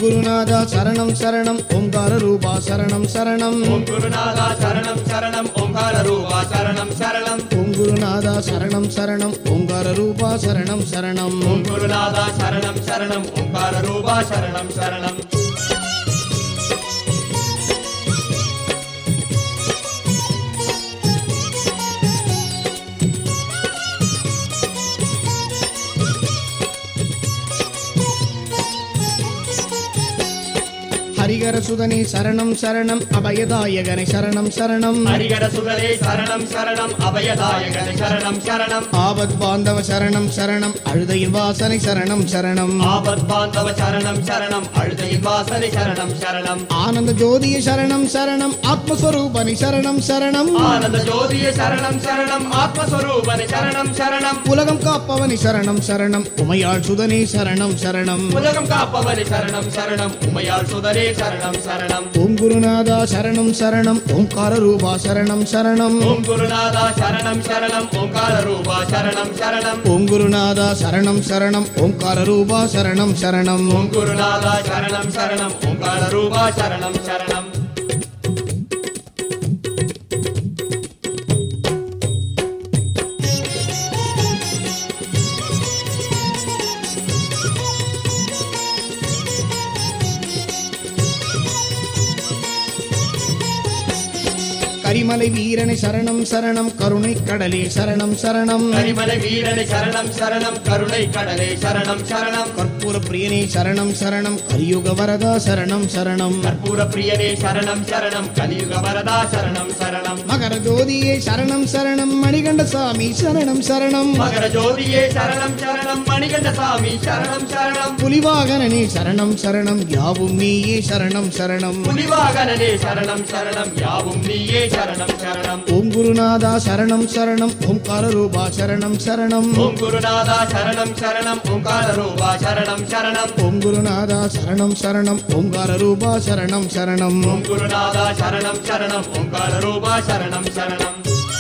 குருநாதா சரணம் சரணம் ஓங்கார ரூபா சரணம் சரணம் ஓம் குருநாதா சரணம் சரணம் ஓங்கார ரூபா சரணம் சரணம் ஓம் குருநாதா சரணம் சரணம் ஓங்கார ரூபா சரணம் சரணம் ஓம் குருநாதா சரணம் சரணம் ஓங்கார ரூபா சரணம் சரணம் ஹரிகர சுதனே சரணம் சரணம் அபயதாயகனை சரணம் சரணம் ஹரிகர சுதரே சரணம் சரணம் அபயதாயகனே சரணம் சரணம் ஆபத் பாந்தவ சரணம் சரணம் அழுதையின் வாசனை சரணம் சரணம் ஆபத் பாந்தவ சரணம் சரணம் அழுதையின் வாசனை சரணம் சரணம் ஆனந்த ஜோதிய சரணம் சரணம் ஆத்மஸ்வரூபனை சரணம் சரணம் ஆனந்த ஜோதிய சரணம் சரணம் ஆத்மஸ்வரூபனே சரணம் சரணம் உலகம் காப்பவனை சரணம் சரணம் உமையாள் சுதனே சரணம் சரணம் உலகம் காப்பவனே சரணம் சரணம் உமையாள் சுதரே சரணம் சரணம் ஓம் குருநாதா சரணம் சரணம் ஓங்கார ரூபா சரணம் சரணம் ஓம் குருநாதா சரணம் சரணம் ஓங்கார ரூபா சரணம் சரணம் ஓம் குருநாதா சரணம் சரணம் ஓங்கார ரூபா சரணம் சரணம் ஓம் குருநாதா சரணம் சரணம் ஓங்கார ரூபா சரணம் சரணம் கரிமலை வீரனை சரணம் சரணம் கருணை கடலே சரணம் சரணம் கரிமலை வீரனை சரணம் சரணம் கருணை கடலே சரணம் சரணம் கற்பூர பிரியனே சரணம் சரணம் கலியுக வரதா சரணம் சரணம் கற்பூர பிரியனே சரணம் சரணம் கலியுக வரதா சரணம் சரணம் மகர ஜோதியே சரணம் சரணம் மணிகண்ட சாமி சரணம் சரணம் மகர ஜோதியே சரணம் சரணம் மணிகண்ட சாமி சரணம் சரணம் புலிவாகனனே சரணம் சரணம் யாவும் நீயே சரணம் சரணம் புலிவாகனனே சரணம் சரணம் யாவும் நீயே சரணம் சரணம் ஓம் குருநாதா சரணம் சரணம் ஓம்கார ரூபா சரணம் சரணம் ஓம் குருநாதா சரணம் சரணம் ஓங்கார ரூபா சரணம் சரணம் ஓம் குருநாதா சரணம் சரணம் ஓங்கார ரூபா சரணம் சரணம் ஓம் குருநாதா சரணம் சரணம் ஓங்கார ரூபா சரணம் சரணம்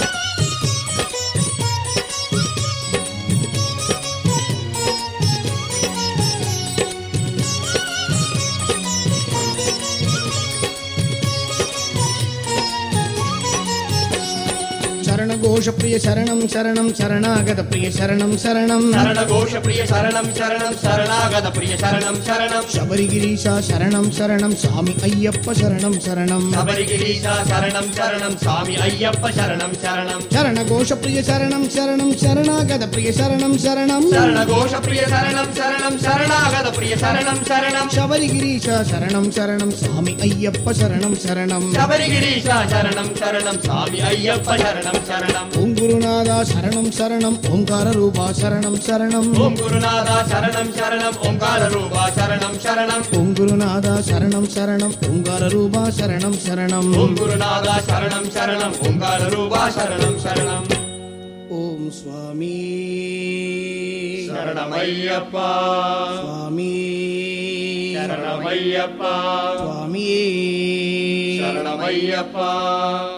சரண கோஷ பிரிய சரணம் சரணம் சரணாகத பிரிய சரணம் சரணம் சரண கோஷ பிரிய சரணம் சரணம் சரணாகத பிரிய சரணம் சரணம் சபரிகிரீஷா சரணம் சரணம் சாமி ஐயப்ப சரணம் சரணம் சபரிகிரீஷா சரணம் சரணம் சாமி ஐயப்ப சரணம் சரணம் சரண கோஷ பிரிய சரணம் சரணம் சரணாகத பிரிய சரணம் சரணம் சரண கோஷ பிரிய சரணம் சரணம் சரணாகத பிரிய சரணம் சரணம் சபரிகிரீஷா சரணம் சரணம் சாமி ஐயப்ப சரணம் சரணம் சபரிகிரீஷா சரணம் சரணம் சாமி ஐயப்ப சரணம் சரணம் ஓம் குருநாதா சரணம் சரணம் ஓங்கார ரூபா சரணம் சரணம் ஓம் குருநாதா சரணம் சரணம் ஓங்கார ரூபா சரணம் சரணம் ஓம் குருநாதா சரணம் சரணம் ஓங்கார ரூபா சரணம் சரணம் ஓம் குருநாதா சரணம் சரணம் ஓங்கார ரூபா சரணம் சரணம் ஓம் சுவாமி சரணமையப்பா சுவாமி சரணமையப்பா சுவாமியே சரணமையப்பா